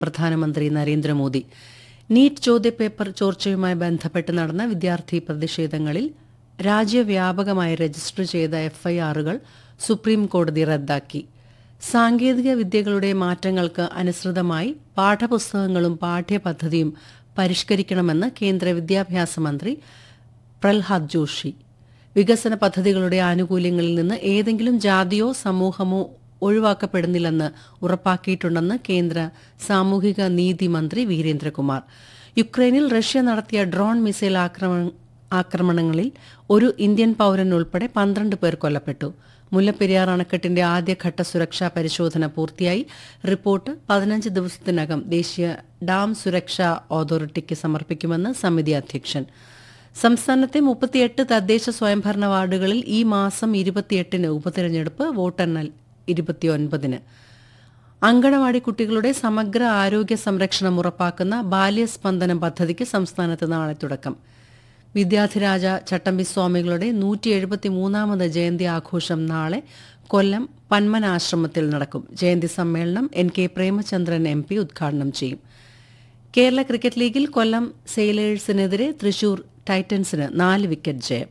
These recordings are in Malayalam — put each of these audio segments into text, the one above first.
പ്രധാനമന്ത്രി നരേന്ദ്രമോദി നീറ്റ് ചോദ്യപേപ്പർ ചോർച്ചയുമായി ബന്ധപ്പെട്ട് നടന്ന വിദ്യാർത്ഥി പ്രതിഷേധങ്ങളിൽ രാജ്യവ്യാപകമായി രജിസ്റ്റർ ചെയ്ത എഫ്ഐആറുകൾ സുപ്രീം കോടതി റദ്ദാക്കി സാങ്കേതിക വിദ്യകളുടെ മാറ്റങ്ങൾക്ക് അനുസൃതമായി പാഠപുസ്തകങ്ങളും പാഠ്യപദ്ധതിയും പരിഷ്കരിക്കണമെന്ന് കേന്ദ്ര വിദ്യാഭ്യാസ മന്ത്രി പ്രഹ്ലാദ് ജോഷി വികസന പദ്ധതികളുടെ ആനുകൂല്യങ്ങളിൽ നിന്ന് ഏതെങ്കിലും ജാതിയോ സമൂഹമോ ഒഴിവാക്കപ്പെടുന്നില്ലെന്ന് ഉറപ്പാക്കിയിട്ടുണ്ടെന്ന് കേന്ദ്ര സാമൂഹിക നീതി മന്ത്രി വീരേന്ദ്രകുമാർ യുക്രൈനിൽ റഷ്യ നടത്തിയ ഡ്രോൺ മിസൈൽ ആക്രമണ ആക്രമണങ്ങളിൽ ഒരു ഇന്ത്യൻ പൌരൻ ഉൾപ്പെടെ പന്ത്രണ്ട് പേർ കൊല്ലപ്പെട്ടു മുല്ലപ്പെരിയാർ അണക്കെട്ടിന്റെ ആദ്യഘട്ട സുരക്ഷാ പരിശോധന പൂർത്തിയായി റിപ്പോർട്ട് പതിനഞ്ച് ദിവസത്തിനകം ദേശീയ ഡാം സുരക്ഷാ അതോറിറ്റിക്ക് സമർപ്പിക്കുമെന്ന് സമിതി അധ്യക്ഷൻ സംസ്ഥാനത്തെ മുപ്പത്തിയെട്ട് തദ്ദേശ സ്വയംഭരണ വാർഡുകളിൽ ഈ മാസം ഇരുപത്തിയെട്ടിന് ഉപതെരഞ്ഞെടുപ്പ് വോട്ടെണ്ണൽ ഇരുപത്തിയൊൻപതിന് അങ്കണവാടി കുട്ടികളുടെ സമഗ്ര ആരോഗ്യ സംരക്ഷണം ഉറപ്പാക്കുന്ന ബാല്യസ്പന്ദനം പദ്ധതിക്ക് സംസ്ഥാനത്ത് നാളെ തുടക്കം വിദ്യാധിരാജ ചട്ടമ്പി സ്വാമികളുടെ നൂറ്റി എഴുപത്തിമൂന്നാമത് ജയന്തി ആഘോഷം നാളെ കൊല്ലം പന്മനാശ്രമത്തിൽ നടക്കും ജയന്തി സമ്മേളനം N K Premachandran M P ഉദ്ഘാടനം ചെയ്യും കേരള ക്രിക്കറ്റ് ലീഗിൽ കൊല്ലം സെയിലേഴ്സിനെതിരെ തൃശൂർ ടൈറ്റൻസിന് നാല് വിക്കറ്റ് ജയം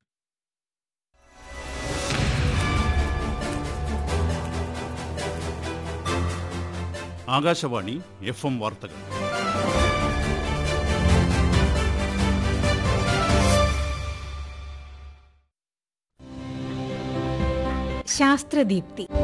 ആകാശവാണി എഫ് എം വാർത്തകൾ ശാസ്ത്രദീപ്തി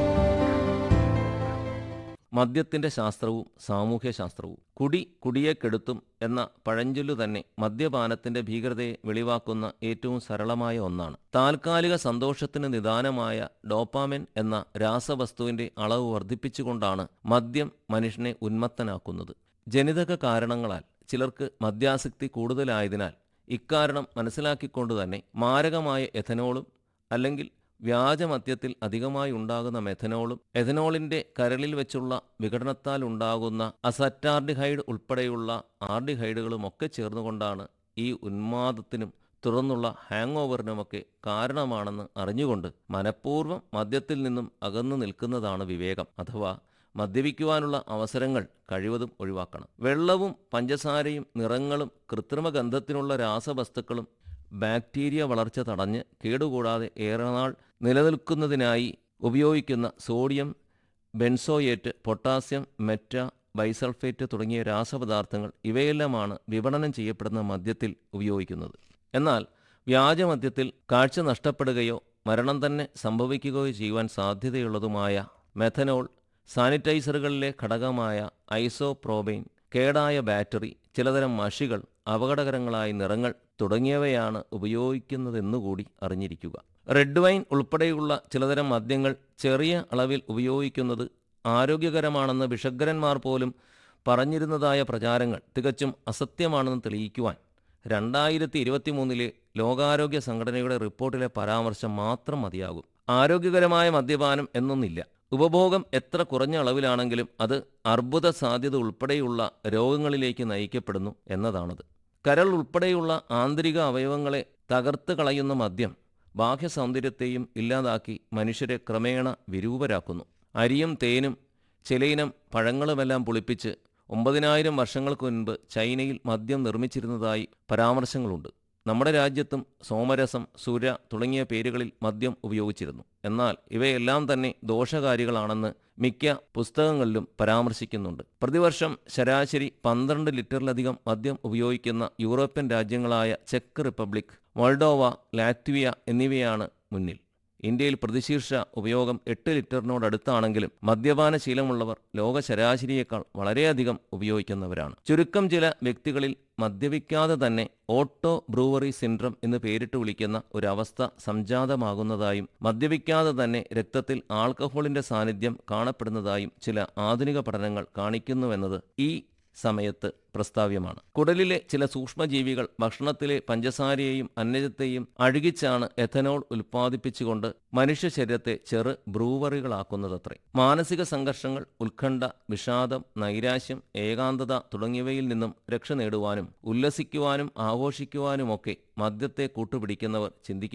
മദ്യത്തിന്റെ ശാസ്ത്രവും സാമൂഹ്യ ശാസ്ത്രവും കുടി കുടിയെ കെടുത്തും എന്ന പഴഞ്ചൊല്ലു തന്നെ മദ്യപാനത്തിന്റെ ഭീകരതയെ വെളിവാക്കുന്ന ഏറ്റവും സരളമായ ഒന്നാണ് താൽക്കാലിക സന്തോഷത്തിന് നിദാനമായ ഡോപ്പാമിൻ എന്ന രാസവസ്തുവിന്റെ അളവ് വർദ്ധിപ്പിച്ചുകൊണ്ടാണ് മദ്യം മനുഷ്യനെ ഉന്മത്തനാക്കുന്നത് ജനിതക കാരണങ്ങളാൽ ചിലർക്ക് മദ്യാസക്തി കൂടുതലായതിനാൽ ഇക്കാരണം മനസ്സിലാക്കിക്കൊണ്ട് തന്നെ മാരകമായ എഥനോളും അല്ലെങ്കിൽ വ്യാജമദ്യത്തിൽ അധികമായി ഉണ്ടാകുന്ന മെഥനോളും എഥനോളിന്റെ കരളിൽ വെച്ചുള്ള വിഘടനത്താൽ ഉണ്ടാകുന്ന അസറ്റാർഡിഹൈഡ് ഉൾപ്പെടെയുള്ള ആർഡിഹൈഡുകളും ഒക്കെ ചേർന്നുകൊണ്ടാണ് ഈ ഉന്മാദത്തിനും തുടർന്നുള്ള ഹാങ് ഓവറിനുമൊക്കെ കാരണമാണെന്ന് അറിഞ്ഞുകൊണ്ട് മനഃപൂർവ്വം മദ്യത്തിൽ നിന്നും അകന്നു നിൽക്കുന്നതാണ് വിവേകം അഥവാ മദ്യപിക്കുവാനുള്ള അവസരങ്ങൾ കഴിവതും ഒഴിവാക്കണം വെള്ളവും പഞ്ചസാരയും നിറങ്ങളും കൃത്രിമ ഗന്ധത്തിനുള്ള രാസവസ്തുക്കളും ബാക്ടീരിയ വളർച്ച തടഞ്ഞ് കേടുകൂടാതെ ഏറെ നാൾ നിലനിൽക്കുന്നതിനായി ഉപയോഗിക്കുന്ന sodium benzoate potassium metabisulphate തുടങ്ങിയ രാസപദാർത്ഥങ്ങൾ ഇവയെല്ലാമാണ് വിപണനം ചെയ്യപ്പെടുന്ന മദ്യത്തിൽ ഉപയോഗിക്കുന്നത് എന്നാൽ വ്യാജമദ്യത്തിൽ കാഴ്ച നഷ്ടപ്പെടുകയോ മരണം തന്നെ സംഭവിക്കുകയോ ചെയ്യുവാൻ സാധ്യതയുള്ളതുമായ മെഥനോൾ സാനിറ്റൈസറുകളിലെ ഘടകമായ ഐസോപ്രോബെയിൻ കേടായ ബാറ്ററി ചിലതരം മഷികൾ അപകടകരങ്ങളായ നിറങ്ങൾ തുടങ്ങിയവയാണ് ഉപയോഗിക്കുന്നതെന്നുകൂടി അറിഞ്ഞിരിക്കുക റെഡ് വൈൻ ഉൾപ്പെടെയുള്ള ചിലതരം മദ്യങ്ങൾ ചെറിയ അളവിൽ ഉപയോഗിക്കുന്നത് ആരോഗ്യകരമാണെന്ന് വിഷഗ്രന്മാർ പോലും പറഞ്ഞിരുന്നതായ പ്രചാരങ്ങൾ തികച്ചും അസത്യമാണെന്ന് തെളിയിക്കുവാൻ രണ്ടായിരത്തി ഇരുപത്തിമൂന്നിലെ ലോകാരോഗ്യ സംഘടനയുടെ റിപ്പോർട്ടിലെ പരാമർശം മാത്രം മതിയാകും ആരോഗ്യകരമായ മദ്യപാനം എന്നൊന്നില്ല ഉപഭോഗം എത്ര കുറഞ്ഞ അളവിലാണെങ്കിലും അത് അർബുദ സാധ്യത ഉൾപ്പെടെയുള്ള രോഗങ്ങളിലേക്ക് നയിക്കപ്പെടുന്നു എന്നതാണത് കരൾ ഉൾപ്പെടെയുള്ള ആന്തരിക അവയവങ്ങളെ തകർത്ത് കളയുന്ന മദ്യം ബാഹ്യ സൗന്ദര്യത്തെയും ഇല്ലാതാക്കി മനുഷ്യരെ ക്രമേണ വിരൂപരാക്കുന്നു അരിയും തേനും ചിലയിനം പഴങ്ങളുമെല്ലാം പുളിപ്പിച്ച് ഒമ്പതിനായിരം വർഷങ്ങൾക്ക് മുൻപ് ചൈനയിൽ മദ്യം നിർമ്മിച്ചിരുന്നതായി പരാമർശങ്ങളുണ്ട് നമ്മുടെ രാജ്യത്തും സോമരസം സുര തുടങ്ങിയ പേരുകളിൽ മദ്യം ഉപയോഗിച്ചിരുന്നു എന്നാൽ ഇവയെല്ലാം തന്നെ ദോഷകാരികളാണെന്ന് മിക്ക പുസ്തകങ്ങളിലും പരാമർശിക്കുന്നുണ്ട് പ്രതിവർഷം ശരാശരി പന്ത്രണ്ട് ലിറ്ററിലധികം മദ്യം ഉപയോഗിക്കുന്ന യൂറോപ്യൻ രാജ്യങ്ങളായ ചെക്ക് റിപ്പബ്ലിക് മോൾഡോവ ലാറ്റ്വിയ എന്നിവയാണ് മുന്നിൽ ഇന്ത്യയിൽ പ്രതിശീർഷ ഉപയോഗം എട്ട് ലിറ്ററിനോടടുത്താണെങ്കിലും മദ്യപാന ശീലമുള്ളവർ ലോക ശരാശരിയേക്കാൾ വളരെയധികം ഉപയോഗിക്കുന്നവരാണ് ചുരുക്കം ചില വ്യക്തികളിൽ മദ്യപിക്കാതെ തന്നെ ഓട്ടോ ബ്രൂവറി സിൻഡ്രം എന്ന് പേരിട്ട് വിളിക്കുന്ന ഒരവസ്ഥ സംജാതമാകുന്നതായും മദ്യപിക്കാതെ തന്നെ രക്തത്തിൽ ആൽക്കഹോളിന്റെ സാന്നിധ്യം കാണപ്പെടുന്നതായും ചില ആധുനിക പഠനങ്ങൾ കാണിക്കുന്നുവെന്നത് ഈ സമയത്ത് പ്രസ്താവ്യമാണ് കുടലിലെ ചില സൂക്ഷ്മജീവികൾ ഭക്ഷണത്തിലെ പഞ്ചസാരയെയും അന്നജത്തെയും അഴുകിച്ചാണ് എഥനോൾ ഉൽപ്പാദിപ്പിച്ചുകൊണ്ട് മനുഷ്യ ശരീരത്തെ ചെറു ബ്രൂവറികളാക്കുന്നതത്രേ മാനസിക സംഘർഷങ്ങൾ ഉത്കണ്ഠ വിഷാദം നൈരാശ്യം ഏകാന്തത തുടങ്ങിയവയിൽ നിന്നും രക്ഷ നേടുവാനും ഉല്ലസിക്കുവാനും ആഘോഷിക്കുവാനുമൊക്കെ മദ്യത്തെ കൂട്ടുപിടിക്കുന്നവർ ചിന്തിക്കുക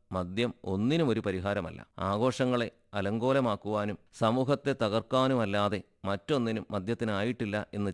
മദ്യം ഒന്നിനും ഒരു പരിഹാരമല്ല ആഘോഷങ്ങളെ അലങ്കോലമാക്കുവാനും സമൂഹത്തെ തകർക്കാനുമല്ലാതെ മറ്റൊന്നിനും മദ്യത്തിനായിട്ടില്ല എന്ന്